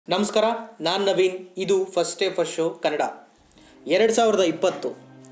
ನಮಸ್ಕಾರ ನಾನು ನವೀನ್ ಇದು first day first show Kannada ಎರಡು ಸಾವಿರದ ಇಪ್ಪತ್ತು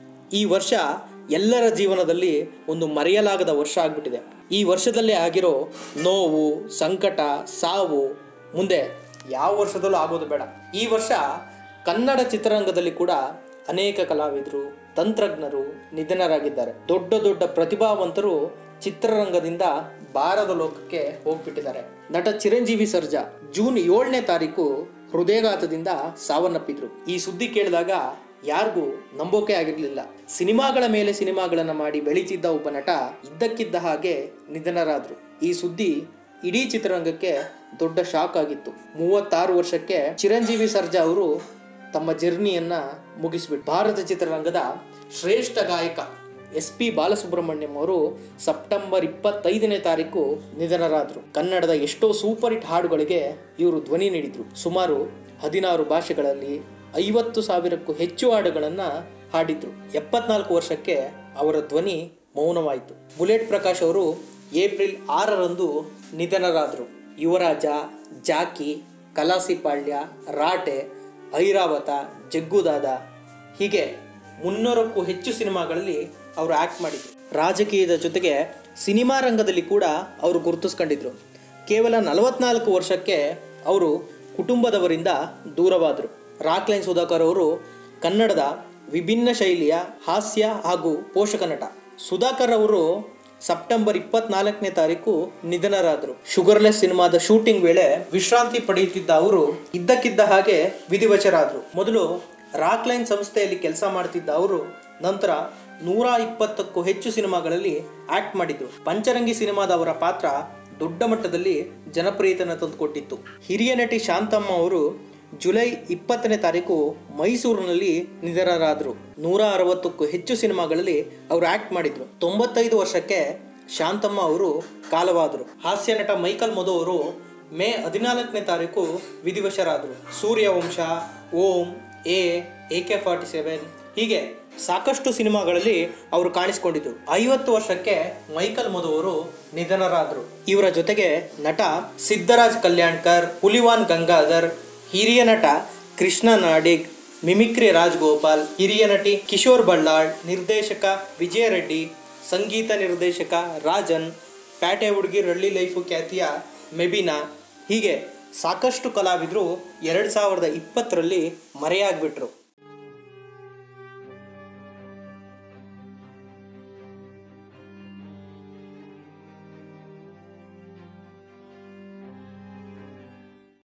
ಈ ವರ್ಷ ಎಲ್ಲರ ಜೀವನದಲ್ಲಿ ಒಂದು ಮರೆಯಲಾಗದ ವರ್ಷ ಆಗಿಬಿಟ್ಟಿದೆ ಈ ವರ್ಷದಲ್ಲಿ ಆಗಿರೋ ನೋವು ಸಂಕಟ ಸಾವು ಮುಂದೆ ಯಾವ ವರ್ಷದಲ್ಲೂ ಆಗೋದು ಬೇಡ ಈ ವರ್ಷ ಕನ್ನಡ ಚಿತ್ರರಂಗದಲ್ಲಿ ಕೂಡ ಅನೇಕ ಕಲಾವಿದರು ತಂತ್ರಜ್ಞರು ನಿಧನರಾಗಿದ್ದಾರೆ ದೊಡ್ಡ ದೊಡ್ಡ ಪ್ರತಿಭಾವಂತರು ಚಿತ್ರರಂಗದಿಂದ ಬಾರದ ಲೋಕಕ್ಕೆ ಹೋಗ್ಬಿಟ್ಟಿದ್ದಾರೆ ನಟ ಚಿರಂಜೀವಿ ಸರ್ಜಾ ಜೂನ್ ಏಳನೇ ತಾರೀಕು ಹೃದಯಘಾತದಿಂದ ಸಾವನ್ನಪ್ಪಿದ್ರು ಈ ಸುದ್ದಿ ಕೇಳಿದಾಗ ಯಾರಿಗೂ ನಂಬೋಕೆ ಆಗಿರಲಿಲ್ಲ ಸಿನಿಮಾಗಳ ಮೇಲೆ ಸಿನಿಮಾಗಳನ್ನ ಮಾಡಿ ಬೆಳೀತಿದ್ದ ಒಬ್ಬ ನಟ ಇದ್ದಕ್ಕಿದ್ದ ಹಾಗೆ ನಿಧನರಾದ್ರು ಈ ಸುದ್ದಿ ಇಡೀ ಚಿತ್ರರಂಗಕ್ಕೆ ದೊಡ್ಡ ಶಾಕ್ ಆಗಿತ್ತು ಮೂವತ್ತಾರು ವರ್ಷಕ್ಕೆ ಚಿರಂಜೀವಿ ಸರ್ಜಾ ಅವರು ತಮ್ಮ ಜರ್ನಿಯನ್ನ ಮುಗಿಸ್ಬಿಟ್ಟು ಭಾರತ ಚಿತ್ರರಂಗದ ಶ್ರೇಷ್ಠ ಗಾಯಕ ಎಸ್ ಪಿ ಬಾಲಸುಬ್ರಹ್ಮಣ್ಯಂ ಅವರು ಸೆಪ್ಟೆಂಬರ್ ಇಪ್ಪತ್ತೈದನೇ ತಾರೀಕು ನಿಧನರಾದರು ಕನ್ನಡದ ಎಷ್ಟೋ ಸೂಪರ್ ಹಿಟ್ ಹಾಡುಗಳಿಗೆ ಇವರು ಧ್ವನಿ ನೀಡಿದ್ರು ಸುಮಾರು ಹದಿನಾರು ಭಾಷೆಗಳಲ್ಲಿ ಐವತ್ತು ಸಾವಿರಕ್ಕೂ ಹೆಚ್ಚು ಹಾಡುಗಳನ್ನು ಹಾಡಿದ್ರು ಎಪ್ಪತ್ನಾಲ್ಕು ವರ್ಷಕ್ಕೆ ಅವರ ಧ್ವನಿ ಮೌನವಾಯಿತು ಬುಲೆಟ್ ಪ್ರಕಾಶ್ ಅವರು ಏಪ್ರಿಲ್ ಆರರಂದು ನಿಧನರಾದರು ಯುವರಾಜ ಜಾಕಿ ಕಲಾಸಿಪಾಳ್ಯ ರಾಟೆ ಐರಾವತ ಜಗ್ಗುದಾದ ಹೀಗೆ ಮುನ್ನೂರಕ್ಕೂ ಹೆಚ್ಚು ಸಿನಿಮಾಗಳಲ್ಲಿ ಅವರು ಆ್ಯಕ್ಟ್ ಮಾಡಿದ್ರು ರಾಜಕೀಯದ ಜೊತೆಗೆ ಸಿನಿಮಾ ರಂಗದಲ್ಲಿ ಕೂಡ ಅವರು ಗುರುತಿಸ್ಕೊಂಡಿದ್ರು ಕೇವಲ ನಲವತ್ನಾಲ್ಕು ವರ್ಷಕ್ಕೆ ಅವರು ಕುಟುಂಬದವರಿಂದ ದೂರವಾದರು ರಾಕ್ಲೈನ್ ಸುಧಾಕರ್ ಅವರು ಕನ್ನಡದ ವಿಭಿನ್ನ ಶೈಲಿಯ ಹಾಸ್ಯ ಹಾಗೂ ಪೋಷಕ ನಟ ಸುಧಾಕರ್ ಅವರು ಸೆಪ್ಟೆಂಬರ್ ಇಪ್ಪತ್ನಾಲ್ಕನೇ ತಾರೀಕು ನಿಧನರಾದರು ಶುಗರ್ಲೆಸ್ ಸಿನಿಮಾದ ಶೂಟಿಂಗ್ ವೇಳೆ ವಿಶ್ರಾಂತಿ ಪಡೆಯುತ್ತಿದ್ದ ಅವರು ಇದ್ದಕ್ಕಿದ್ದ ಹಾಗೆ ವಿಧಿವಚರಾದರು ಮೊದಲು ರಾಕ್ಲೈನ್ ಸಂಸ್ಥೆಯಲ್ಲಿ ಕೆಲಸ ಮಾಡ್ತಿದ್ದ ಅವರು ನಂತರ ನೂರ ಇಪ್ಪತ್ತಕ್ಕೂ ಹೆಚ್ಚು ಸಿನಿಮಾಗಳಲ್ಲಿ ಆಕ್ಟ್ ಮಾಡಿದ್ರು ಪಂಚರಂಗಿ ಸಿನಿಮಾದ ಅವರ ಪಾತ್ರ ದೊಡ್ಡ ಮಟ್ಟದಲ್ಲಿ ಜನಪ್ರಿಯತೆಯನ್ನು ತಂದುಕೊಟ್ಟಿತ್ತು ಹಿರಿಯ ನಟಿ ಶಾಂತಮ್ಮ ಅವರು ಜುಲೈ ಇಪ್ಪತ್ತನೇ ತಾರೀಕು ಮೈಸೂರಿನಲ್ಲಿ ನಿಧನರಾದರು ನೂರ ಅರವತ್ತಕ್ಕೂ ಹೆಚ್ಚು ಸಿನಿಮಾಗಳಲ್ಲಿ ಅವರು ಆಕ್ಟ್ ಮಾಡಿದ್ರು ತೊಂಬತ್ತೈದು ವರ್ಷಕ್ಕೆ ಶಾಂತಮ್ಮ ಅವರು ಕಾಲವಾದರು ಹಾಸ್ಯ ನಟ ಮೈಕಲ್ ಮಧು ಅವರು ಮೇ ಹದಿನಾಲ್ಕನೇ ತಾರೀಕು ವಿಧಿವಶರಾದರು Suryavamsha Om A A K forty seven ಹೀಗೆ ಸಾಕಷ್ಟು ಸಿನಿಮಾಗಳಲ್ಲಿ ಅವರು ಕಾಣಿಸಿಕೊಂಡಿದ್ರು ಐವತ್ತು ವರ್ಷಕ್ಕೆ ಮೈಕಲ್ ಮಧು ಅವರು ನಿಧನರಾದರು ಇವರ ಜೊತೆಗೆ ನಟ ಸಿದ್ದರಾಜ್ ಕಲ್ಯಾಣ್ಕರ್ ಹುಲಿವಾನ್ ಗಂಗಾಧರ್ ಹಿರಿಯ ನಟ ಕೃಷ್ಣ ನಾಡಿಗ್ ಮಿಮಿಕ್ರಿ ರಾಜ್ಗೋಪಾಲ್ ಹಿರಿಯ ನಟಿ ಕಿಶೋರ್ ಬಳ್ಳಾಳ್ ನಿರ್ದೇಶಕ ವಿಜಯ ರೆಡ್ಡಿ ಸಂಗೀತ ನಿರ್ದೇಶಕ ರಾಜನ್ ಪ್ಯಾಟೆ ಹುಡುಗಿ ರಳ್ಳಿ ಲೈಫು ಖ್ಯಾತಿಯ ಮೆಬಿನಾ ಹೀಗೆ ಸಾಕಷ್ಟು ಕಲಾವಿದರು ಎರಡು ಸಾವಿರದ ಇಪ್ಪತ್ತರಲ್ಲಿ ಮರೆಯಾಗ್ಬಿಟ್ರು